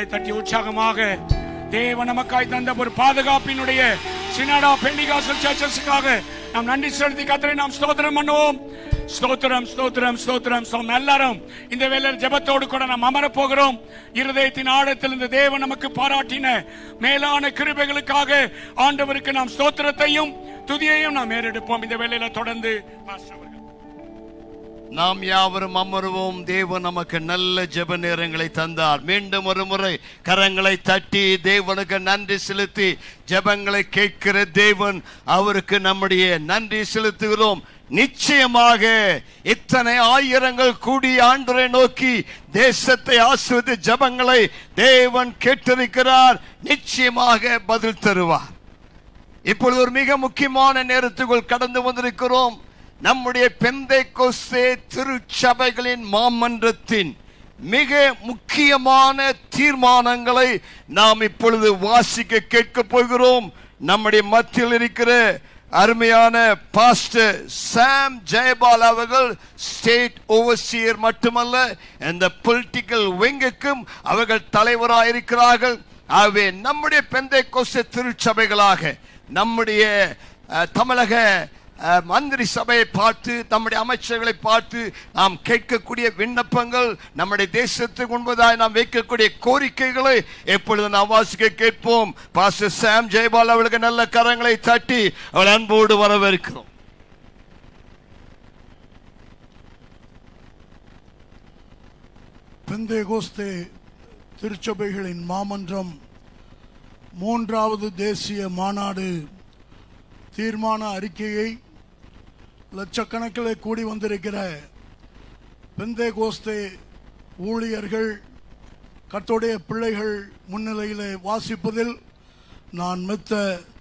கரங்களை தட்டி உற்சாகமாக தேவன் நமக்காய் தந்த ஒரு பாதுகாப்பினுடைய சினாடா பெண்டிகாசல் சர்ச்சஸுக்காக நாம் நன்றி செலுத்தி கத்தரை நாம் ஸ்தோத்திரம் பண்ணுவோம் ஸ்தோத்திரம் ஸ்தோத்திரம் ஸ்தோத்திரம் ஸ்தோத்திரம். எல்லாரும் இந்த வேளையில் ஜெபத்தோடு கூட நாம் அமர போகிறோம் இருதயத்தின் ஆழத்தில் இந்த தேவன் நமக்கு பாராட்டின மேலான கிருபைகளுக்காக ஆண்டவருக்கு நாம் ஸ்தோத்திரத்தையும் துதியையும் நாம் ஏறெடுப்போம் இந்த வேளையில தொடர்ந்து பாஸ்டர் அவர்கள். நாம் யாவரும் அமருவோம் தேவன் நமக்கு நல்ல ஜெப நேரங்களை தந்தார் மீண்டும் ஒரு முறை கரங்களை தட்டி தேவனுக்கு நன்றி செலுத்தி ஜெபங்களை கேட்கிற தேவன் அவருக்கு நம்முடைய நன்றி செலுத்துகிறோம் நிச்சயமாக இத்தனை ஆயிரங்கள் கூடி ஆண்டரை நோக்கி தேசத்தை ஆசிரியத்து ஜெபங்களை தேவன் கேட்டிருக்கிறார் நிச்சயமாக பதில் தருவார் இப்பொழுது ஒரு மிக முக்கியமான நேரத்துக்குள் கடந்து வந்திருக்கிறோம் நம்முடைய பெந்தை கொஸ்தே திருச்சபைகளின் மாமன்றத்தின் மிக முக்கியமான தீர்மானங்களை நாம் இப்பொழுது வாசிக்க கேட்க போகிறோம் நம்முடைய மத்தியில் இருக்கிற அருமையான பாஸ்டர் சாம் ஜெயபால் அவர்கள் ஸ்டேட் ஓவர்சியர் மட்டுமல்ல இந்த பொலிட்டிக்கல் விங்குக்கும் அவர்கள் தலைவராக இருக்கிறார்கள் ஆகவே நம்முடைய பெந்தை கொஸ்த திருச்சபைகளாக நம்முடைய அஹ், தமிழக அஹ், மந்திரி சபையை பார்த்து நம்முடைய அமைச்சர்களை பார்த்து நாம் கேட்கக்கூடிய விண்ணப்பங்கள் நம்முடைய தேசத்துக்கு முன்பதாய் நாம் வைக்கக்கூடிய கோரிக்கைகளை எப்பொழுது நாம் வாசிக்க கேட்போம் பாஸ்டர் சாம் ஜெயபால் அவர்களுக்கு நல்ல கரங்களை தட்டி அவள் அன்போடு வரவேற்கிறோம் பெந்தேகோஸ்தே திருச்சபைகளின் மாமன்றம் மூன்றாவது தேசிய மாநாடு தீர்மான அறிக்கையை லட்சக்கணக்கில் கூடி வந்திருக்கிற பெந்தேகோஸ்தே ஊழியர்கள் கர்த்தருடைய பிள்ளைகள் முன்னிலையிலே வாசிப்பதில் நான் மெத்த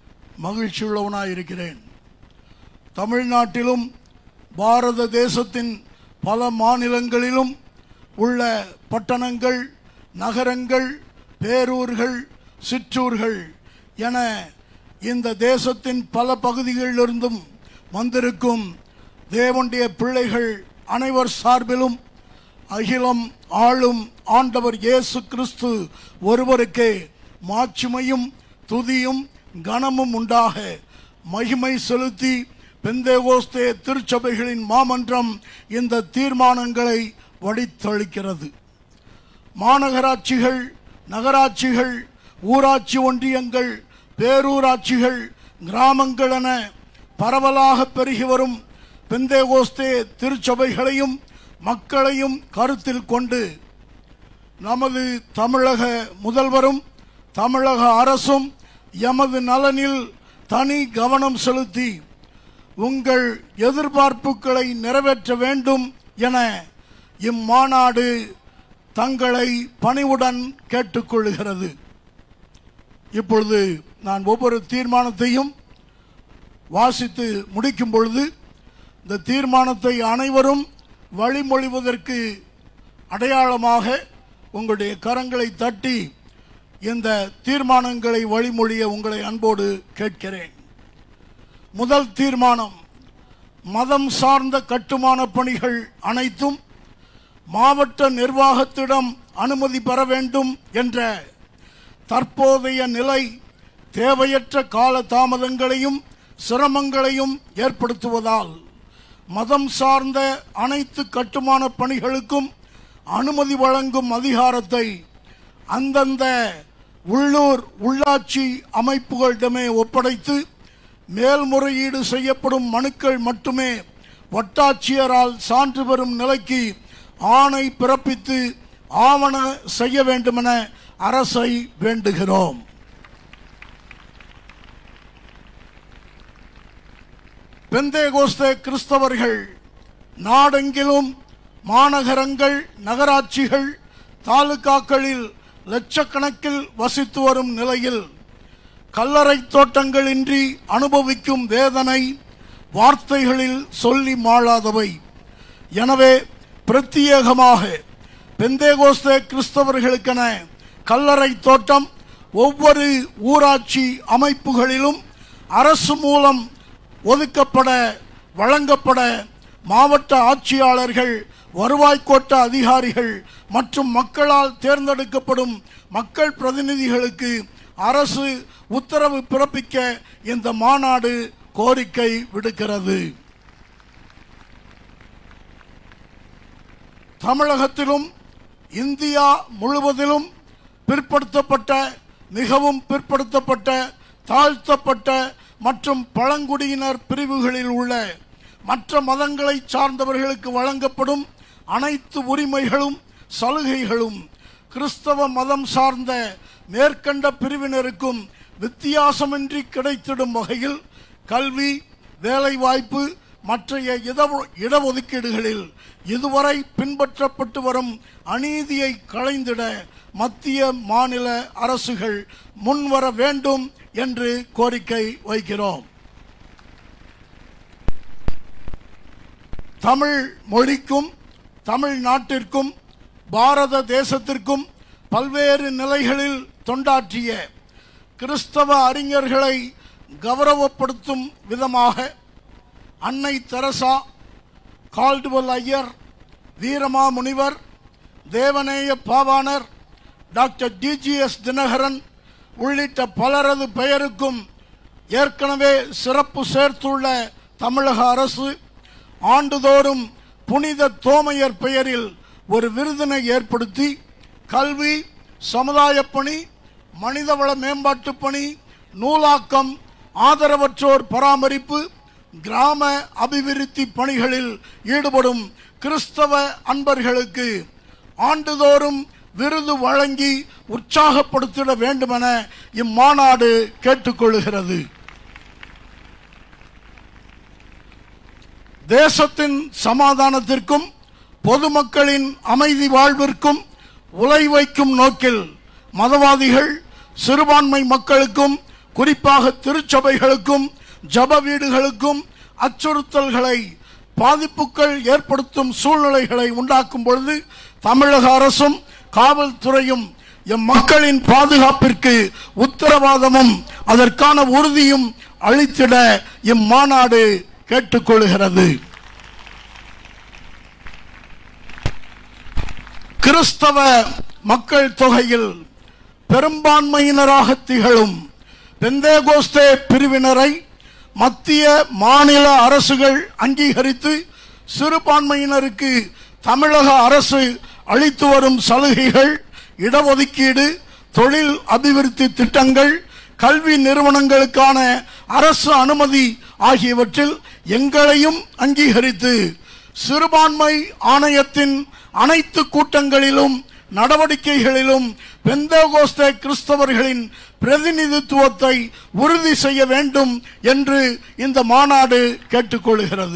மகிழ்ச்சியுள்ளவனாயிருக்கிறேன் தமிழ்நாட்டிலும் பாரத தேசத்தின் பல மாநிலங்களிலும் உள்ள பட்டணங்கள் நகரங்கள் பேரூர்கள் சிற்றூர்கள் என இந்த தேசத்தின் பல பகுதிகளிலிருந்தும் வந்திருக்கும் தேவனுடைய பிள்ளைகள் அனைவர் சார்பிலும் அகிலம் ஆளும் ஆண்டவர் இயேசு கிறிஸ்து ஒருவருக்கே மாட்சிமையும் துதியும் கனமும் உண்டாக மகிமை செலுத்தி பெந்தேகோஸ்தே திருச்சபைகளின் மாமன்றம் இந்த தீர்மானங்களை வடித்தளிக்கிறது மாநகராட்சிகள் நகராட்சிகள் ஊராட்சி ஒன்றியங்கள் பேரூராட்சிகள் கிராமங்கள் என பரவலாக பெருகி வரும் பெந்தேகோஸ்தே திருச்சபைகளையும் மக்களையும் கருத்தில் கொண்டு நமது தமிழக முதல்வரும் தமிழக அரசும் எமது நலனில் தனி கவனம் செலுத்தி உங்கள் எதிர்பார்ப்புகளை நிறைவேற்ற வேண்டும் என இம்மாநாடு தங்களை பணிவுடன் கேட்டுக்கொள்கிறது இப்பொழுது நான் ஒவ்வொரு தீர்மானத்தையும் வாசித்து முடிக்கும் பொழுது இந்த தீர்மானத்தை அனைவரும் வழிமொழிவதற்கு அடையாளமாக உங்களுடைய கரங்களை தட்டி இந்த தீர்மானங்களை வழிமொழிய உங்களை அன்போடு கேட்கிறேன் முதல் தீர்மானம் மதம் சார்ந்த கட்டுமான பணிகள் அனைத்தும் மாவட்ட நிர்வாகத்திடம் அனுமதி பெற வேண்டும் என்ற தற்போதைய நிலை தேவையற்ற கால தாமதங்களையும் சிரமங்களையும் ஏற்படுத்துவதால் மதம் சார்ந்த அனைத்து கட்டுமான பணிகளுக்கும் அனுமதி வழங்கும் அதிகாரத்தை அந்தந்த உள்ளூர் உள்ளாட்சி அமைப்புகளிடமே ஒப்படைத்து மேல்முறையீடு செய்யப்படும் மனுக்கள் மட்டுமே வட்டாட்சியரால் சான்று பெறும் நிலைக்கு ஆணை பிறப்பித்து ஆவண செய்ய வேண்டுமென அரசை வேண்டுகிறோம் பெந்தேகோஸ்தே கிறிஸ்தவர்கள் நாடெங்கிலும் மாநகரங்கள் நகராட்சிகள் தாலுகாக்களில் லட்சக்கணக்கில் வசித்து வரும் நிலையில் கல்லறை தோட்டங்களின்றி அனுபவிக்கும் வேதனை வார்த்தைகளில் சொல்லி மாளாதவை எனவே பிரத்யேகமாக பெந்தேகோஸ்தே கிறிஸ்தவர்களுக்கென கல்லறை தோட்டம் ஒவ்வொரு ஊராட்சி அமைப்புகளிலும் அரசு மூலம் ஒதுக்கப்பட வழங்கப்பட மாவட்ட ஆட்சியாளர்கள் வருவாய் கோட்ட அதிகாரிகள் மற்றும் மக்களால் தேர்ந்தெடுக்கப்படும் மக்கள் பிரதிநிதிகளுக்கு அரசு உத்தரவு பிறப்பிக்க இந்த மாநாடு கோரிக்கை விடுக்கிறது தமிழகத்திலும் இந்தியா முழுவதிலும் பிற்படுத்தப்பட்ட மிகவும் பிற்படுத்தப்பட்ட தாழ்த்தப்பட்ட மற்றும் பழங்குடியினர் பிரிவுகளில் உள்ள மற்ற மதங்களை சார்ந்தவர்களுக்கு வழங்கப்படும் அனைத்து உரிமைகளும் சலுகைகளும் கிறிஸ்தவ மதம் சார்ந்த மேற்கண்ட பிரிவினருக்கும் வித்தியாசமின்றி கிடைத்திடும் வகையில் கல்வி வேலைவாய்ப்பு மற்றைய இட- இடஒதுக்கீடுகளில் இதுவரை பின்பற்றப்பட்டு வரும் அநீதியை களைந்திட மத்திய மாநில அரசுகள் முன்வர வேண்டும் என்று கோரிக்கை வைக்கிறோம் தமிழ் மொழிக்கும் தமிழ் நாட்டிற்கும் பாரத தேசத்திற்கும் பல்வேறு நிலைகளில் தொண்டாற்றிய கிறிஸ்தவ அறிஞர்களை கௌரவப்படுத்தும் விதமாக அன்னை Teresa Caldwell Iyer Veerama Munivar Devaneya Pavanar doctor DGS Dhinakaran உள்ளிட்ட பலரது பெயருக்கும் ஏற்கனவே சிறப்பு சேர்த்துள்ள தமிழக அரசு ஆண்டுதோறும் புனித தோமையர் பெயரில் ஒரு விருதினை ஏற்படுத்தி கல்வி சமுதாயப் பணி மனிதவள மேம்பாட்டுப் பணி நூலாக்கம் ஆதரவற்றோர் பராமரிப்பு கிராம அபிவிருத்தி பணிகளில் ஈடுபடும் கிறிஸ்தவ அன்பர்களுக்கு ஆண்டுதோறும் விருது வழங்கி உற்சாகப்படுத்திட வேண்டுமென இம்மாநாடு கேட்டுக்கொள்கிறது தேசத்தின் சமாதானத்திற்கும் பொதுமக்களின் அமைதி வாழ்விற்கும் உலை வைக்கும் நோக்கில் மதவாதிகள் சிறுபான்மை மக்களுக்கும் குறிப்பாக திருச்சபைகளுக்கும் ஜப வீடுகளுக்கும் அச்சுறுத்தல்களை பாதிப்புகள் ஏற்படுத்தும் சூழ்நிலைகளை உண்டாக்கும் பொழுது தமிழக அரசும் காவல்துறையும் எம் மக்களின் பாதுகாப்பிற்கு உத்தரவாதமும் அதற்கான உறுதியும் அளித்திட இம்மாநாடு கேட்டுக்கொள்கிறது கிறிஸ்தவ மக்கள் தொகையில் பெரும்பான்மையினராக திகழும் பெந்தேகோஸ்தே பிரிவினரை மத்திய மாநில அரசுகள் அங்கீகரித்து சிறுபான்மையினருக்கு தமிழக அரசு அளித்து வரும் சலுகைகள் இடஒதுக்கீடு தொழில் அபிவிருத்தி திட்டங்கள் கல்வி நிறுவனங்களுக்கான அரசு அனுமதி ஆகியவற்றில் எங்களையும் அங்கீகரித்து சிறுபான்மை ஆணையத்தின் அனைத்து கூட்டங்களிலும் நடவடிக்கைகளிலும் பெந்தகோஸ்தே கிறிஸ்தவர்களின் பிரதிநிதித்துவத்தை உறுதி செய்ய வேண்டும் என்று இந்த மாநாடு கேட்டுக்கொள்கிறது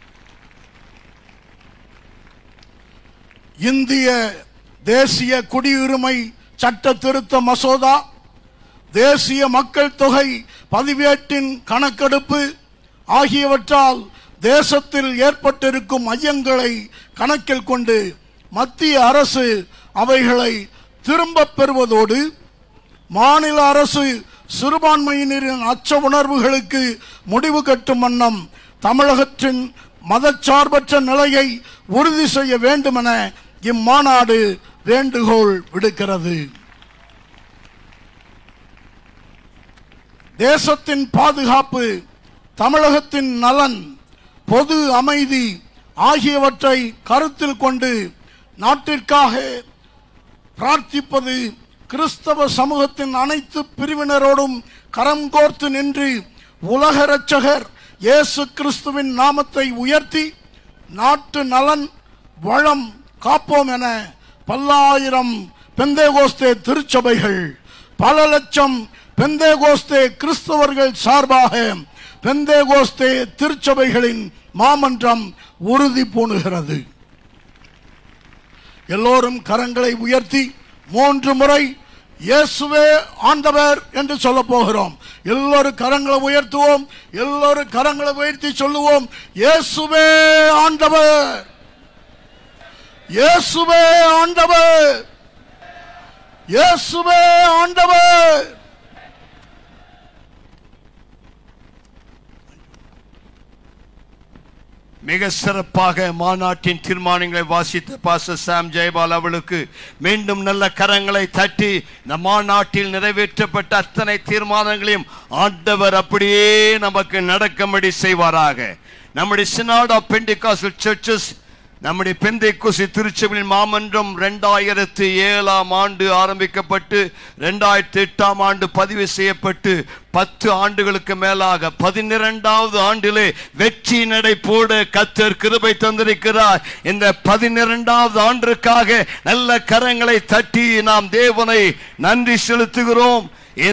இந்திய தேசிய குடியுரிமை சட்ட திருத்த மசோதா தேசிய மக்கள் தொகை பதிவேட்டின் கணக்கெடுப்பு ஆகியவற்றால் தேசத்தில் ஏற்பட்டிருக்கும் ஐயங்களை கணக்கில் கொண்டு மத்திய அரசு அவைகளை திரும்பப் பெறுவதோடு மாநில அரசு சிறுபான்மையினரின் அச்ச உணர்வுகளுக்கு முடிவு கட்டும் வண்ணம் தமிழகத்தின் மதச்சார்பற்ற நிலையை உறுதி செய்ய வேண்டுமென இம்மாநாடு வேண்டுகோள் விடுக்கிறது தேசத்தின் பாதுகாப்பு தமிழகத்தின் நலன் பொது அமைதி ஆகியவற்றை கருத்தில் கொண்டு நாட்டிற்காக பிரார்த்திப்பது கிறிஸ்தவ சமூகத்தின் அனைத்து பிரிவினரோடும் கரம் கோர்த்து நின்று உலக இரட்சகர் இயேசு கிறிஸ்துவின் நாமத்தை உயர்த்தி நாட்டு நலன் வளம் காப்போம் என பல்லாயிரம் பெந்தேகோஸ்தே திருச்சபைகள் பல லட்சம் பெந்தேகோஸ்தே கிறிஸ்தவர்கள் சார்பாக பெந்தேகோஸ்தே திருச்சபைகளின் மாமன்றம் உறுதி பூணுகிறது எல்லோரும் கரங்களை உயர்த்தி மூன்று முறை இயேசுவே ஆண்டவர் என்று சொல்ல போகிறோம் எல்லோரும் கரங்களை உயர்த்துவோம் எல்லோரும் கரங்களை உயர்த்தி சொல்லுவோம் இயேசுவே ஆண்டவர் இயேசுவே ஆண்டவர் இயேசுவே ஆண்டவர் மிக சிறப்பாக மாநாட்டின் தீர்மானங்களை வாசித்த பாச சாம் ஜெயபால் அவளுக்கு மீண்டும் நல்ல கரங்களை தட்டி இந்த மாநாட்டில் நிறைவேற்றப்பட்ட அத்தனை தீர்மானங்களையும் ஆண்டவர் அப்படியே நமக்கு நடக்கும்படி செய்வாராக நம்முடைய சினாட் ஆஃப் பெண்டிகாசல் சர்ச்சஸ் நம்முடைய பெந்தை குசி திருச்சபையின் மாமன்றம் ரெண்டாயிரத்தி ஏழாம் ஆண்டு ஆரம்பிக்கப்பட்டு ரெண்டாயிரத்தி எட்டாம் ஆண்டு பதிவு செய்யப்பட்டு பத்து ஆண்டுகளுக்கு மேலாக பதினிரண்டாவது ஆண்டிலே வெற்றி நடை போட கத்தர் கிருபை தந்திருக்கிறார் இந்த பதினிரண்டாவது ஆண்டிற்காக நல்ல கரங்களை தட்டி நாம் தேவனை நன்றி செலுத்துகிறோம்